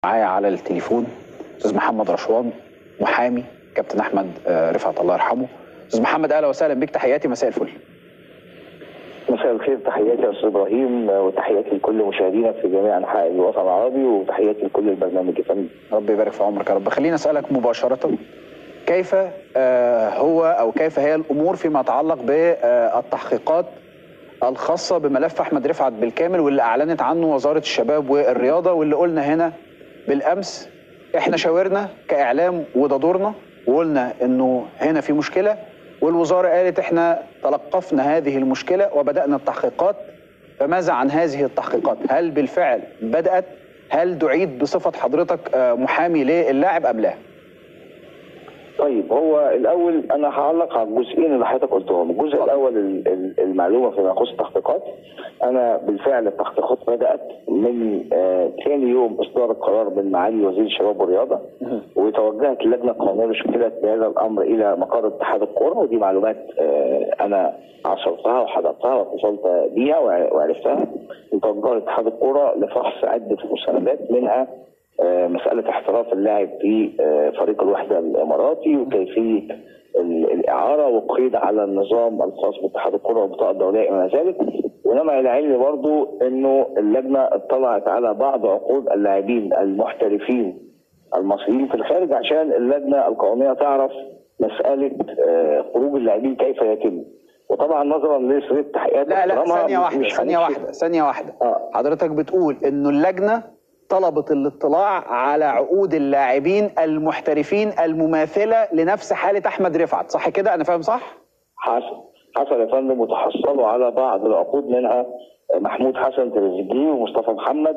معايا على التليفون استاذ محمد رشوان محامي كابتن احمد آه، رفعت الله يرحمه استاذ محمد اهلا وسهلا بك تحياتي مساء الفل مساء الخير تحياتي يا استاذ ابراهيم وتحياتي لكل مشاهدينا في جميع انحاء الوطن العربي وتحياتي لكل البرنامج يا فندم رب يبارك في عمرك يا رب خليني اسالك مباشره كيف آه، هو او كيف هي الامور فيما يتعلق بالتحقيقات الخاصه بملف احمد رفعت بالكامل واللي اعلنت عنه وزاره الشباب والرياضه واللي قلنا هنا بالامس احنا شاورنا كاعلام وده دورنا وقلنا انه هنا في مشكله والوزاره قالت احنا تلقفنا هذه المشكله وبدانا التحقيقات فماذا عن هذه التحقيقات؟ هل بالفعل بدات؟ هل دعيت بصفه حضرتك آه، محامي للاعب ام لا؟ طيب هو الاول انا هعلق على الجزئين اللي حضرتك قلتهم الجزء الاول ال- ال- المعلومه فيما يخص التحقيقات انا بالفعل التحقيقات بدات من آه، ثاني يوم اصدار القرار من معالي وزير الشباب والرياضه وتوجهت اللجنه القانونيه لشكلت بهذا الامر الى مقر اتحاد الكوره ودي معلومات آه، انا عصرتها وحضرتها واتصلت بيها وع- وعرفتها وتوجهت اتحاد الكوره لفحص عده مستندات منها آه، مساله احتراف اللاعب في آه، فريق الوحده الاماراتي وكيفيه ال- الاعاره والقيد على النظام الخاص باتحاد الكره والبطاقه الدوليه الى ذلك ونما الى علمي برضو انه اللجنه اطلعت على بعض عقود اللاعبين المحترفين المصريين في الخارج عشان اللجنه القانونيه تعرف مساله آه، خروج اللاعبين كيف يتم وطبعا نظرا لسيره التحقيقات لا لا واحترامها ثانيه واحده مش ثانيه هنمشي- واحده ثانيه واحده آه. حضرتك بتقول انه اللجنه طلبت الاطلاع على عقود اللاعبين المحترفين المماثله لنفس حاله احمد رفعت صح كده انا فاهم صح حصل حصل يا فندم وتحصلوا على بعض العقود منها محمود حسن تريزيجيه ومصطفى محمد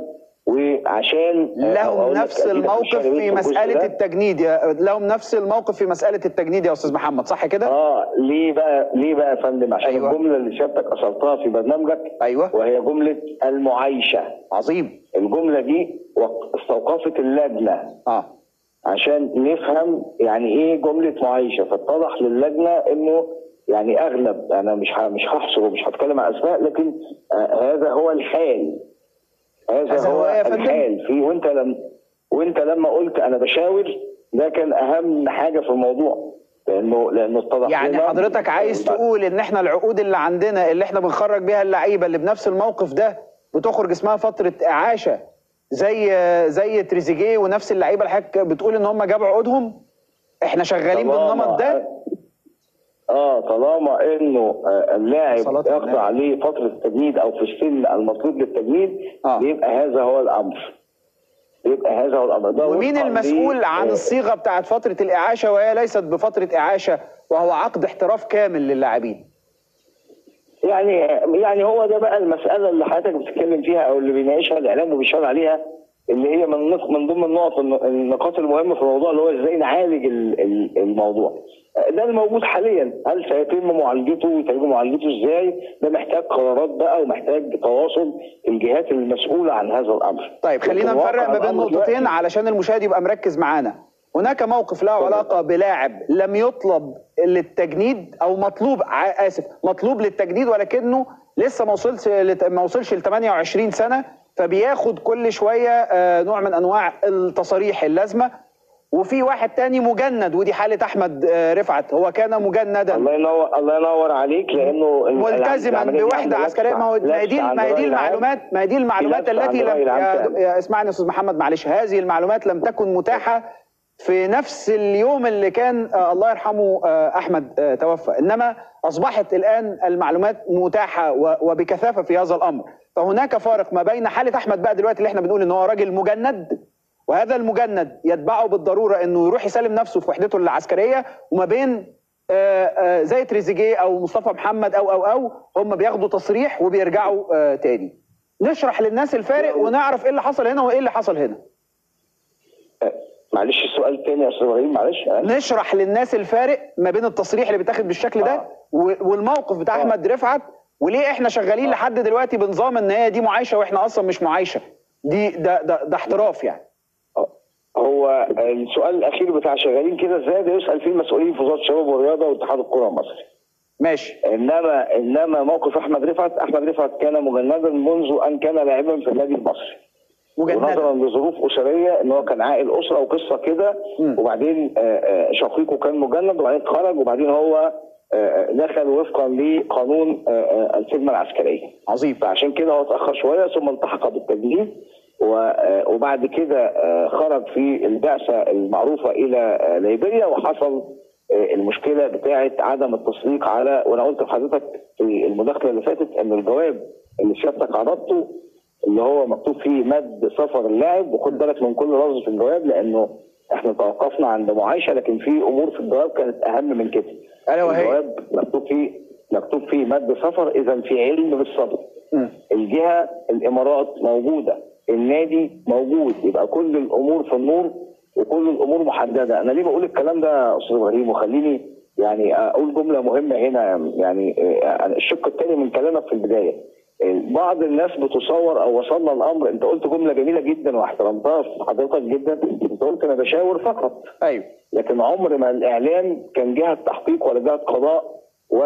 وعشان لهم أقول لك نفس أكيد الموقف مش هربت في الجزء مساله ده. التجنيد يا لهم نفس الموقف في مساله التجنيد يا استاذ محمد صح كده اه ليه بقى ليه بقى يا فندم عشان أيوة. أيوة. الجمله اللي سيادتك اثرتها في برنامجك ايوه وهي جمله المعايشه عظيم الجمله دي وق- استوقفت اللجنه اه عشان نفهم يعني ايه جمله معايشه فاتضح للجنه انه يعني اغلب انا مش ه- مش هحصر ومش هتكلم عن اسماء لكن آه هذا هو الحال هذا, هذا هو هو إيه يا فندم؟ الحال في وانت لم وانت لما قلت انا بشاور ده كان اهم حاجه في الموضوع لانه لانه اتضح يعني لنا- حضرتك عايز تقول ان احنا العقود اللي عندنا اللي احنا بنخرج بيها اللعيبه اللي بنفس الموقف ده بتخرج اسمها فتره اعاشه زي زي تريزيجيه ونفس اللعيبه اللي حضرتك بتقول ان هم جابوا عقودهم احنا شغالين طالما- بالنمط ده اه طالما انه آه، اللاعب صلاة النبي. يخضع لفتره التجنيد او في السن المطلوب للتجنيد آه. يبقى هذا هو الامر يبقى هذا هو الامر ده ومين وفقاً المسؤول ل- عن آه، الصيغه بتاعت فتره الاعاشه وهي ليست بفتره اعاشه وهو عقد احتراف كامل للاعبين يعني يعني هو ده بقى المساله اللي حضرتك بتتكلم فيها او اللي بيناقشها الاعلام وبيشار عليها اللي هي من نق- من ضمن النقط النقاط المهمه في الموضوع اللي هو ازاي نعالج ال- ال- الموضوع. ده الموجود حاليا، هل سيتم معالجته ويتم معالجته ازاي؟ ده محتاج قرارات بقى ومحتاج تواصل الجهات المسؤوله عن هذا الامر. طيب خلينا لكن نفرق واقع ما بين الأمر نقطتين دلوقتي- علشان المشاهد يبقى مركز معانا هناك موقف له علاقه بلاعب لم يطلب للتجنيد او مطلوب ع- اسف مطلوب للتجنيد ولكنه لسه ما وصلش لت- ما وصلش ل 28 سنه فبياخد كل شويه آه، نوع من انواع التصاريح اللازمه وفي واحد تاني مجند ودي حاله احمد آه، رفعت هو كان مجندا الله ينور الله ينور عليك لانه ملتزما العملية دي بوحده عندها عسكريه ما هو لبس ما هي دي عن ما هي دي الرأي العام. المعلومات ما هي دي المعلومات لبس عن التي لم الرأي العام يا- فعلا. يا اسمعني يا استاذ محمد معلش هذه المعلومات لم تكن متاحه في نفس اليوم اللي كان آه الله يرحمه آه احمد آه توفى انما اصبحت الان المعلومات متاحه و- وبكثافه في هذا الامر فهناك فارق ما بين حاله احمد بقى دلوقتي اللي احنا بنقول ان هو راجل مجند وهذا المجند يتبعه بالضروره انه يروح يسلم نفسه في وحدته العسكريه وما بين آه، آه، زي تريزيجيه او مصطفى محمد او او او هم بياخدوا تصريح وبيرجعوا آه، تاني نشرح للناس الفارق ونعرف ايه اللي حصل هنا وايه اللي حصل هنا معلش السؤال تاني يا استاذ ابراهيم معلش أنا آسف. نشرح للناس الفارق ما بين التصريح اللي بيتاخد بالشكل ده آه. و- والموقف بتاع آه. احمد رفعت وليه احنا شغالين آه. لحد دلوقتي بنظام ان هي دي معايشه واحنا اصلا مش معايشه دي ده ده, ده احتراف يعني هو السؤال الاخير بتاع شغالين كده ازاي ده يسال فيه المسؤولين في وزاره الشباب والرياضه واتحاد الكره المصري ماشي انما انما موقف احمد رفعت احمد رفعت كان مجندا منذ ان كان لاعبا في النادي المصري مجندة. ونظرا لظروف اسريه ان هو كان عائل اسره وقصه كده مم. وبعدين آه، آه، شقيقه كان مجند وبعدين خرج وبعدين هو آه، آه، دخل وفقا لقانون آه، آه، الخدمه العسكريه عظيم فعشان كده هو اتاخر شويه ثم التحق بالتجنيد و- آه، وبعد كده آه، خرج في البعثه المعروفه الى آه، ليبيريا وحصل آه، المشكله بتاعه عدم التصديق على وانا قلت لحضرتك في المداخله اللي فاتت ان الجواب اللي سيادتك عرضته اللي هو مكتوب فيه مد سفر اللاعب وخد بالك من كل لفظ في الجواب لانه احنا توقفنا عند معايشه لكن في امور في الجواب كانت اهم من كده ألا وهي؟ الجواب مكتوب فيه مكتوب فيه مد سفر اذا في علم بالصدر مم. الجهه الامارات موجوده النادي موجود يبقى كل الامور في النور وكل الامور محدده انا ليه بقول الكلام ده يا استاذ ابراهيم وخليني يعني اقول جمله مهمه هنا يعني آه، الشق الثاني من كلامك في البدايه آه، بعض الناس بتصور او وصلنا الامر انت قلت جمله جميله جدا واحترمتها في حضرتك جدا انت قلت انا بشاور فقط ايوه لكن عمر ما الاعلام كان جهه تحقيق ولا جهه قضاء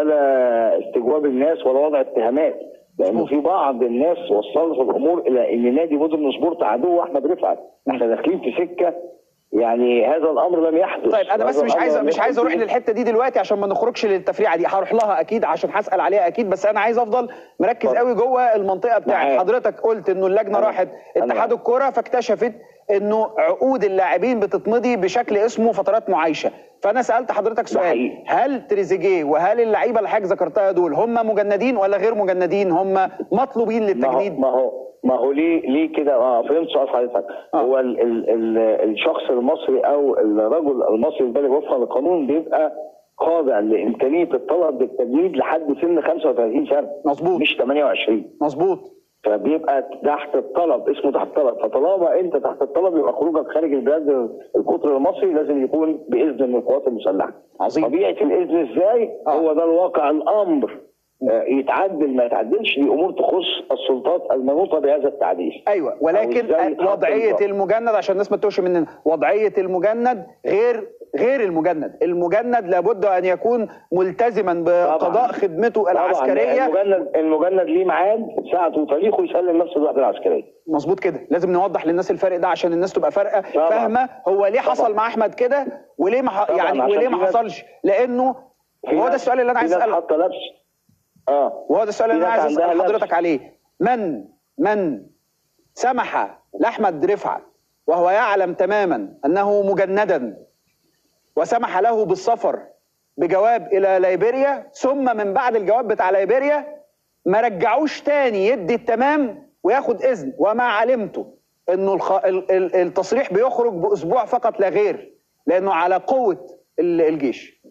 ولا استجواب الناس ولا وضع اتهامات لانه في بعض الناس وصلت الامور الى ان نادي مودرن سبورت عدو احمد رفعت احنا داخلين في سكه يعني هذا الامر لم يحدث طيب انا بس هذا مش الأمر عايز لم مش عايز يحدث. اروح للحته دي دلوقتي عشان ما نخرجش للتفريعه دي هروح لها اكيد عشان هسال عليها اكيد بس انا عايز افضل مركز اتفضل. قوي جوه المنطقه بتاعت معاك. حضرتك قلت انه اللجنه أنا- راحت أنا اتحاد معاك. الكوره فاكتشفت انه عقود اللاعبين بتتمضي بشكل اسمه فترات معايشه فانا سالت حضرتك سؤال حقيقي. هل تريزيجيه وهل اللعيبه اللي حضرتك ذكرتها دول هم مجندين ولا غير مجندين هم مطلوبين ما هو للتجنيد ما هو ما هو ليه ليه كده اه فهمت سؤال حضرتك آه. هو ال ال ال الشخص المصري او الرجل المصري البالغ وفقا للقانون بيبقى خاضع لامكانيه الطلب بالتجنيد لحد سن 35 سنه مظبوط مش 28 مظبوط فبيبقى تحت الطلب اسمه تحت الطلب فطالما انت تحت الطلب يبقى خروجك خارج البلاد القطر المصري لازم يكون باذن من القوات المسلحه عظيم طبيعه الاذن ازاي آه. هو ده الواقع الامر آه، يتعدل ما يتعدلش دي امور تخص السلطات المنوطه بهذا التعديل ايوه ولكن أو إزاي يتحط وضعيه النظام. المجند عشان الناس ما تتوهش مننا وضعيه المجند غير غير المجند المجند لابد ان يكون ملتزما بقضاء طبعاً. خدمته العسكريه طبعا المجند المجند ليه ميعاد ساعه وتاريخه يسلم نفسه الوحده العسكريه مظبوط كده لازم نوضح للناس الفرق ده عشان الناس تبقى فارقه طبعاً. فاهمه هو ليه حصل طبعاً. مع احمد كده وليه ما ح- طبعاً، يعني عشان وليه في ما ناس- حصلش لانه في وهو ده ناس- السؤال اللي انا عايز في ناس اساله حاطه لبس اه وهو ده السؤال اللي في انا ناس عايز اسال عندها حضرتك لبس. عليه من من سمح لاحمد رفعت وهو يعلم تماما انه مجندا وسمح له بالسفر بجواب الى ليبيريا ثم من بعد الجواب بتاع ليبيريا ما رجعوش تاني يدي التمام وياخد اذن وما علمته انه الخ... ال- ال- التصريح بيخرج باسبوع فقط لا غير لانه على قوه ال- الجيش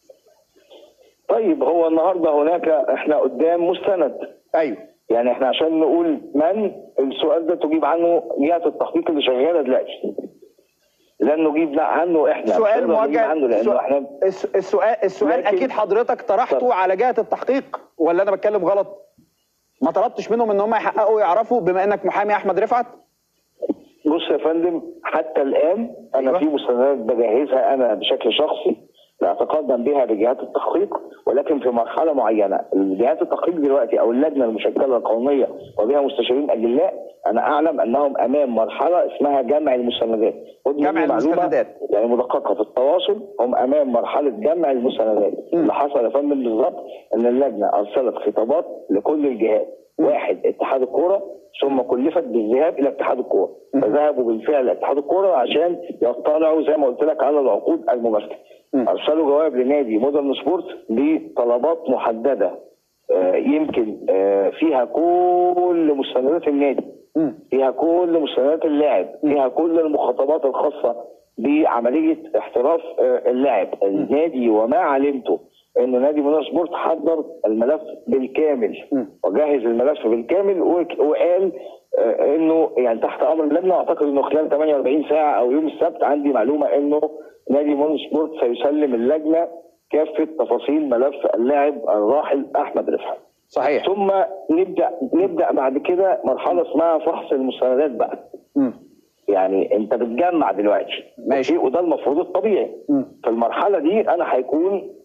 طيب هو النهارده هناك احنا قدام مستند ايوه يعني احنا عشان نقول من السؤال ده تجيب عنه جهه التحقيق اللي شغاله دلوقتي لن نجيب لا عنه احنا مش سؤال هنقدر نجيب موجه عنه لانه سؤال- احنا الس- السؤال السؤال لكن- اكيد حضرتك طرحته اتفضل. على جهه التحقيق ولا انا بتكلم غلط ما طلبتش منهم ان هم يحققوا يعرفوا بما انك محامي احمد رفعت بص يا فندم حتى الان انا أيوة. في مستندات بجهزها انا بشكل شخصي اتقدم بها بجهات التحقيق ولكن في مرحله معينه الجهات التحقيق دلوقتي او اللجنه المشكله القوميه وبها مستشارين اجلاء انا اعلم انهم امام مرحله اسمها جمع المستندات خد مني جمع معلومة المستندات. يعني مدققه في التواصل هم امام مرحله جمع المستندات اللي حصل يا فندم بالظبط ان اللجنه ارسلت خطابات لكل الجهات واحد اتحاد الكوره ثم كلفت بالذهاب الى اتحاد الكوره فذهبوا بالفعل اتحاد الكوره عشان يطلعوا زي ما قلت لك على العقود المماثله ارسلوا جواب لنادي مودرن سبورت بطلبات محدده آه، يمكن آه، فيها كل مستندات النادي مم. فيها كل مستندات اللاعب فيها كل المخاطبات الخاصه بعمليه احتراف آه، اللاعب النادي وما علمته انه نادي منى سبورت حضر الملف بالكامل مم. وجهز الملف بالكامل وك- وقال آه، انه يعني تحت امر اللجنه اعتقد انه خلال 48 ساعه او يوم السبت عندي معلومه انه نادي مون سبورت سيسلم اللجنه كافه تفاصيل ملف اللاعب الراحل احمد رفعت صحيح ثم نبدا نبدا بعد كده مرحله اسمها فحص المستندات بقى مم. يعني انت بتجمع دلوقتي ماشي. أوكي؟ وده المفروض الطبيعي مم. في المرحله دي انا هيكون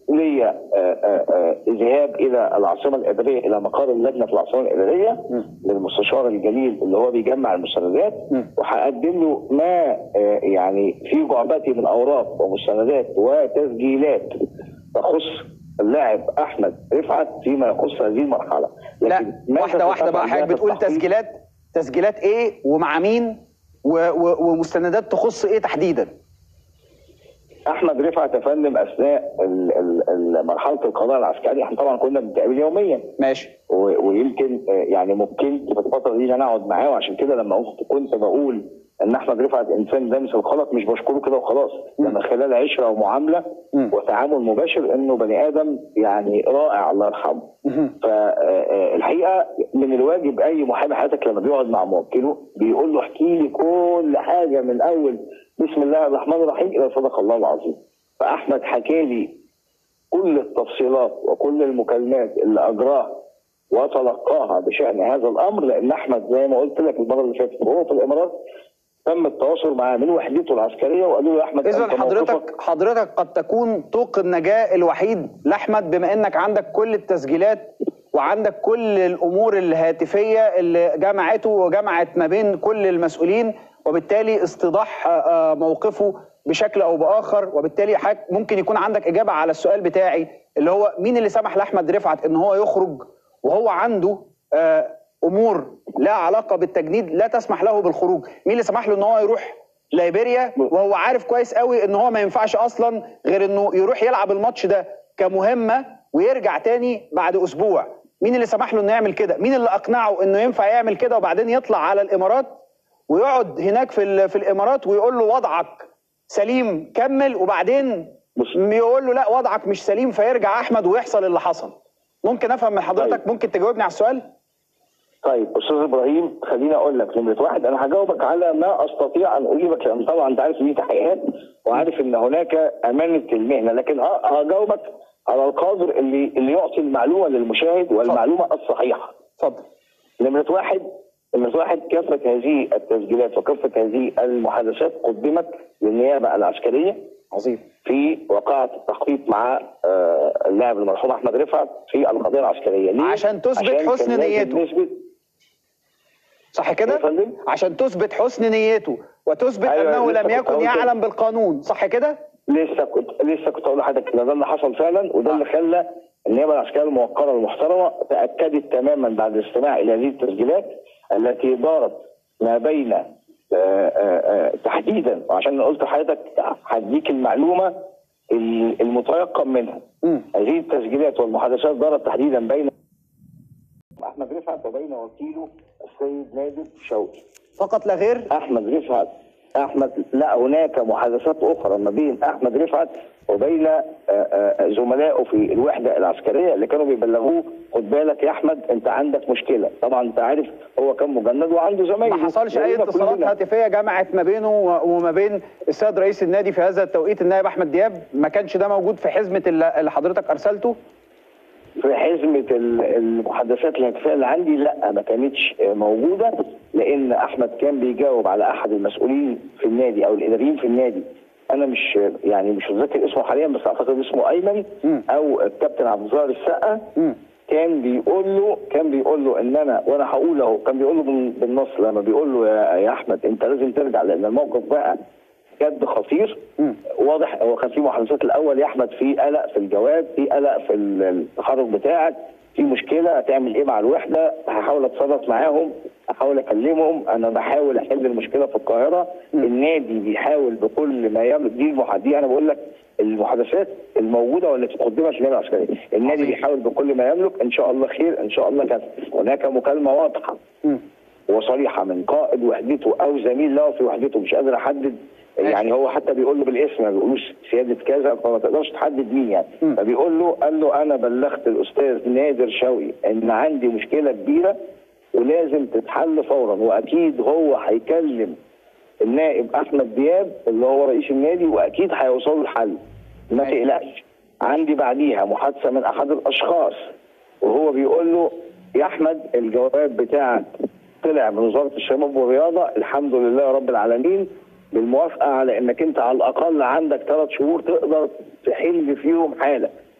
ليا آه، آه، آه، ذهاب الى العاصمه الاداريه الى مقر اللجنه في العاصمه الاداريه للمستشار الجليل اللي هو بيجمع المستندات وهقدم له ما آه، يعني في جعبتي من اوراق ومستندات وتسجيلات تخص اللاعب احمد رفعت فيما يخص هذه المرحله لا ماذا واحده واحده بقى ستفعل حضرتك في بتقول التحقيق؟ تسجيلات تسجيلات ايه ومع مين و- و- ومستندات تخص ايه تحديدا احمد رفعت يا فندم اثناء ال- ال- ال- مرحله القضاء العسكري احنا طبعا كنا بنتقابل يوميا ماشي و- ويمكن آه، يعني ممكن في الفتره دي انا اقعد معاه وعشان كده لما كنت كنت بقول ان احمد رفعت انسان دامس الخلق مش بشكره كده وخلاص ده من خلال عشره ومعامله مم. وتعامل مباشر انه بني ادم يعني رائع الله يرحمه فالحقيقه من الواجب اي محامي حياتك لما بيقعد مع موكله بيقول له احكي لي كل حاجه من اول بسم الله الرحمن الرحيم الى صدق الله العظيم فاحمد حكى لي كل التفصيلات وكل المكالمات اللي اجراها وتلقاها بشان هذا الامر لان احمد زي ما قلت لك المره اللي فاتت وهو في الامارات تم التواصل معاه من وحدته العسكريه وقالوا له يا احمد اذا أنت حضرتك موقفك حضرتك قد تكون طوق النجاه الوحيد لاحمد بما انك عندك كل التسجيلات وعندك كل الامور الهاتفيه اللي جمعته وجمعت ما بين كل المسؤولين وبالتالي استيضاح آه، آه، موقفه بشكل او باخر وبالتالي حضرتك ممكن يكون عندك اجابه على السؤال بتاعي اللي هو مين اللي سمح لاحمد رفعت ان هو يخرج وهو عنده آه، امور لها علاقه بالتجنيد لا تسمح له بالخروج مين اللي سمح له ان هو يروح ليبيريا وهو عارف كويس قوي ان هو ما ينفعش اصلا غير انه يروح يلعب الماتش ده كمهمه ويرجع تاني بعد اسبوع مين اللي سمح له انه يعمل كده مين اللي اقنعه انه ينفع يعمل كده وبعدين يطلع على الامارات ويقعد هناك في ال- في الامارات ويقول له وضعك سليم كمل وبعدين بص. يقول له لا وضعك مش سليم فيرجع احمد ويحصل اللي حصل ممكن افهم من حضرتك طيب. ممكن تجاوبني على السؤال طيب استاذ ابراهيم خليني اقول لك نمره واحد انا هجاوبك على ما استطيع ان اجيبك لان طبعا انت عارف ان دي تحقيقات وعارف ان هناك امانه المهنه لكن ه- هجاوبك على القادر اللي اللي يعطي المعلومه للمشاهد والمعلومه الصحيحه. اتفضل نمره واحد نمره واحد كافه هذه التسجيلات وكافه هذه المحادثات قدمت للنيابه العسكريه عظيم في وقعة التحقيق مع آه، اللاعب المرحوم احمد رفعت في القضيه العسكريه ليه؟ عشان تثبت عشان حسن كان لازم نيته. نثبت صح كده يا فندم؟ عشان تثبت حسن نيته وتثبت أيوة، انه لسه لم كنت يكن هقول كده. يعلم بالقانون صح كده لسه كنت لسه كنت اقول لحضرتك كده ده اللي حصل فعلا وده اللي خلى النيابه العسكريه الموقره المحترمه تاكدت تماما بعد الاستماع الى هذه التسجيلات التي دارت ما بين آه، آه، آه، تحديدا وعشان قلت لحضرتك هديك المعلومه ال- المتيقن منها مم. هذه التسجيلات والمحادثات دارت تحديدا بين احمد رفعت وبين وكيله السيد نادر شوقي فقط لا غير احمد رفعت احمد لا هناك محادثات اخرى ما بين احمد رفعت وبين آه، آه، زملائه في الوحده العسكريه اللي كانوا بيبلغوه خد بالك يا احمد انت عندك مشكله طبعا انت عارف هو كان مجند وعنده زمايل ما حصلش اي اتصالات هاتفيه جمعت ما بينه و- وما بين السيد رئيس النادي في هذا التوقيت النائب احمد دياب ما كانش ده موجود في حزمه اللي اللي حضرتك ارسلته في حزمه ال- المحادثات الهاتفيه اللي عندي لا ما كانتش آه، موجوده لان احمد كان بيجاوب على احد المسؤولين في النادي او الاداريين في النادي انا مش يعني مش متذكر اسمه حاليا بس اعتقد اسمه ايمن مم. او الكابتن عبد الظاهر السقا مم. كان بيقول له كان بيقول له ان انا وانا هقول اهو كان بيقول له بال- بالنص لما بيقول له يا, يا احمد انت لازم ترجع لان الموقف بقى جد خطير مم. واضح هو كان في محادثات الاول يا احمد في قلق في الجواب في قلق في ال- التخرج بتاعك في مشكله هتعمل ايه مع الوحده هحاول اتصرف معاهم احاول اكلمهم انا بحاول احل المشكله في القاهره النادي بيحاول بكل ما يملك دي المحادثات دي انا بقول لك المحادثات الموجوده والتي قدمت للنادي العسكري النادي عظيم. بيحاول بكل ما يملك ان شاء الله خير ان شاء الله كذا هناك مكالمه واضحه مم. وصريحه من قائد وحدته او زميل له في وحدته مش قادر احدد ماشي. يعني هو حتى بيقول له بالاسم ما بيقولوش سياده كذا فما تقدرش تحدد مين يعني مم. فبيقول له قال له انا بلغت الاستاذ نادر شوقي ان عندي مشكله كبيره ولازم تتحل فورا واكيد هو هيكلم النائب احمد دياب اللي هو رئيس النادي واكيد هيوصلوا لحل ما ماشي. تقلقش عندي بعديها محادثه من احد الاشخاص وهو بيقول له يا احمد الجواب بتاعك طلع من وزاره الشباب والرياضه الحمد لله رب العالمين بالموافقه على انك انت على الاقل عندك ثلاث شهور تقدر تحل فيهم حاله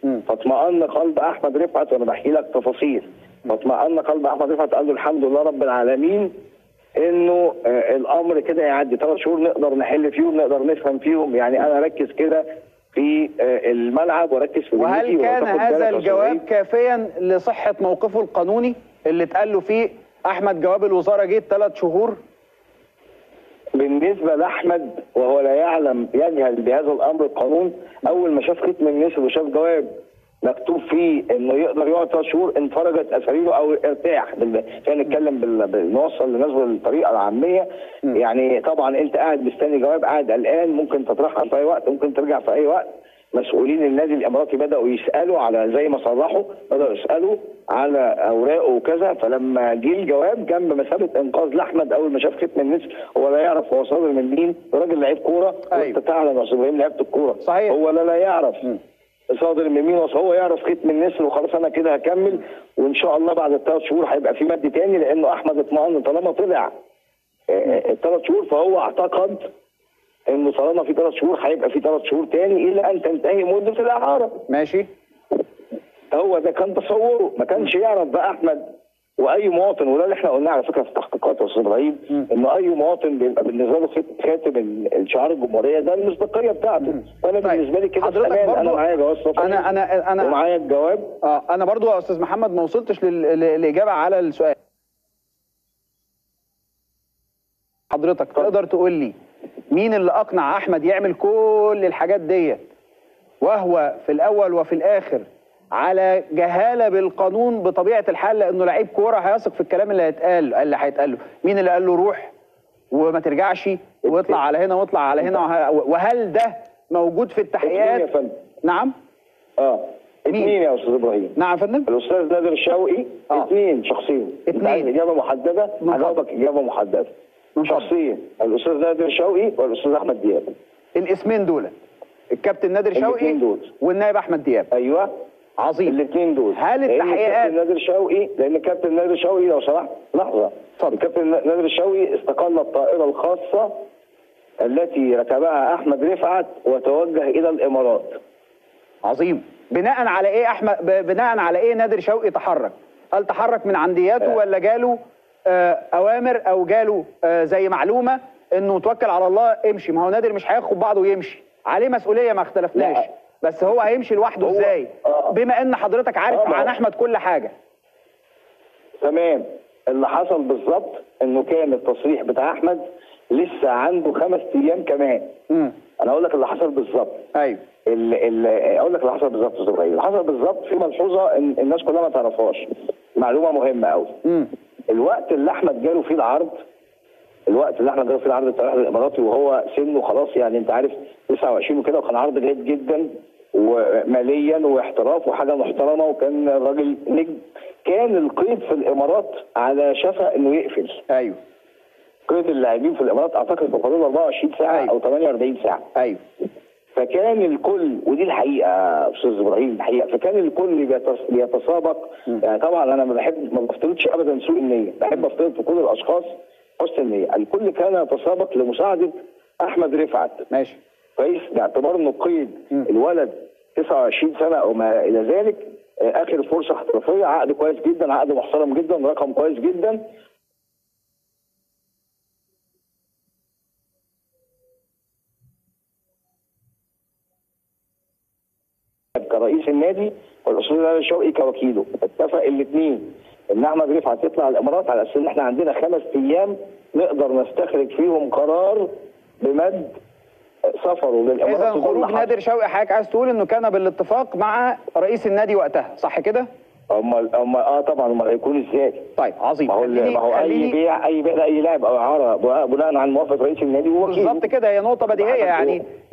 مم. فاطمأن قلب احمد رفعت وانا بحكي لك تفاصيل فاطمأن قلب احمد رفعت قال له الحمد لله رب العالمين انه آه، الامر كده يعدي ثلاث شهور نقدر نحل فيهم نقدر نفهم فيهم يعني انا اركز كده في آه، الملعب واركز في وهل دنيتي كان وتاخد هذا بالك يا الجواب أستاذ كافيا لصحة موقفه القانوني اللي اتقال له فيه أحمد جواب الوزارة جه ثلاث شهور بالنسبه لاحمد وهو لا يعلم يجهل بهذا الامر القانون اول ما شاف ختم النسر وشاف جواب مكتوب فيه انه يقدر يقعد ثلاث شهور انفرجت اساريره او ارتاح بال- خلينا نتكلم بال... بال- نوصل للناس بالطريقه العاميه يعني طبعا انت قاعد مستني جواب قاعد قلقان ممكن تترحل في اي وقت ممكن ترجع في اي وقت مسؤولين النادي الاماراتي بداوا يسالوا على زي ما صرحوا بداوا يسالوا على اوراقه وكذا فلما جه الجواب كان بمثابه انقاذ لاحمد اول ما شاف ختم النسر هو لا يعرف هو صادر من مين راجل لعيب كوره أيوة. وانت تعلم يا استاذ ابراهيم لعيبه الكوره صحيح. هو لا لا يعرف صادر من مين وص- هو يعرف ختم النسر وخلاص انا كده هكمل وان شاء الله بعد الثلاث شهور هيبقى في مد تاني لانه احمد اطمئن طالما طلع الثلاث شهور فهو اعتقد انه طالما في ثلاث شهور هيبقى في ثلاث شهور تاني الى ان تنتهي مده الاعاره ماشي هو ده كان تصوره ما كانش يعرف بقى احمد واي مواطن وده اللي احنا قلناه على فكره في التحقيقات يا استاذ ابراهيم انه اي مواطن بيبقى بالنسبه له خات- خاتم ال- الشعار الجمهوريه ده المصداقيه بتاعته فانا طيب. بالنسبه لي كده حضرتك تمام انا برضو- معايا جواز سفر أنا أنا أنا ومعايا الجواب اه انا برضو يا استاذ محمد ما وصلتش لل- لل- للاجابه على السؤال حضرتك تقدر تقول لي مين اللي اقنع احمد يعمل كل الحاجات ديت وهو في الاول وفي الاخر على جهاله بالقانون بطبيعه الحال لانه لعيب كوره هيثق في الكلام اللي هيتقال اللي هيتقال له مين اللي قال له روح وما ترجعش واطلع على هنا واطلع على هنا وه- وهل ده موجود في اتنين يا التحقيقات فندم نعم اه اثنين يا استاذ ابراهيم نعم يا فندم الاستاذ نادر شوقي آه. اثنين شخصين اتنين. انت عايز اجابه محدده من فضلك. هجاوبك اجابه محدده من فضلك. شخصين الاستاذ نادر شوقي والاستاذ احمد دياب الاسمين دول الكابتن نادر شوقي الاتنين دول. والنائب احمد دياب ايوه عظيم الاثنين دول هل لأن التحقيقات- الكابتن نادر شوقي لان الكابتن نادر شوقي لو سمحت لحظه اتفضل. الكابتن نادر شوقي استقل الطائره الخاصه التي ركبها احمد رفعت وتوجه الى الامارات عظيم بناء على ايه احمد ب- بناء على ايه نادر شوقي تحرك هل تحرك من عندياته آه. ولا جاله آه اوامر او جاله آه زي معلومه انه توكل على الله امشي ما هو نادر مش هياخد بعضه ويمشي عليه مسؤوليه ما اختلفناش لا. بس هو هيمشي لوحده هو- ازاي آه. بما ان حضرتك عارف آه، ما عن هو- احمد كل حاجه تمام اللي حصل بالظبط انه كان التصريح بتاع احمد لسه عنده خمس ايام كمان امم انا اقول لك اللي حصل بالظبط ايوه ال ال اقول لك اللي حصل بالظبط يا أستاذ إبراهيم. اللي حصل بالظبط في ملحوظه إن الناس كلها ما تعرفهاش معلومه مهمه قوي امم الوقت اللي احمد جاله فيه العرض الوقت اللي احمد جاله فيه العرض بتاع الاماراتي وهو سنه خلاص يعني انت عارف 29 وكده وكان عرض جيد جدا وماليا واحتراف وحاجه محترمه وكان الراجل نجم كان القيد في الامارات على شفا انه يقفل ايوه قيد اللاعبين في الامارات اعتقد في حدود 24 ساعه أيوة. او 48 ساعه ايوه فكان الكل ودي الحقيقه يا استاذ ابراهيم الحقيقه فكان الكل بيتص- بيتسابق يعني طبعا انا ما بحب ما بفترضش ابدا سوء النيه بحب افترض في كل الاشخاص حسن النيه الكل كان يتسابق لمساعده احمد رفعت ماشي كويس باعتبار انه قيد الولد 29 سنه او ما الى ذلك آه، اخر فرصه احترافيه عقد كويس جدا عقد محترم جدا رقم كويس جدا كرئيس النادي والاستاذ نادر شوقي كوكيله اتفق الاثنين ان احمد رفعت يطلع الامارات على اساس ان احنا عندنا خمس ايام نقدر نستخرج فيهم قرار بمد سفره للامارات اذا وكل خروج حاجة. نادر شوقي حضرتك عايز تقول انه كان بالاتفاق مع رئيس النادي وقتها صح كده امال امال اه طبعا امال هيكون ازاي؟ طيب عظيم ما هو خليني- ما هو اي خليني- بيع اي بيع لاي لاعب او اعاره بناء على موافقه رئيس النادي ووكيله بالظبط كده هي نقطة بديهية يعني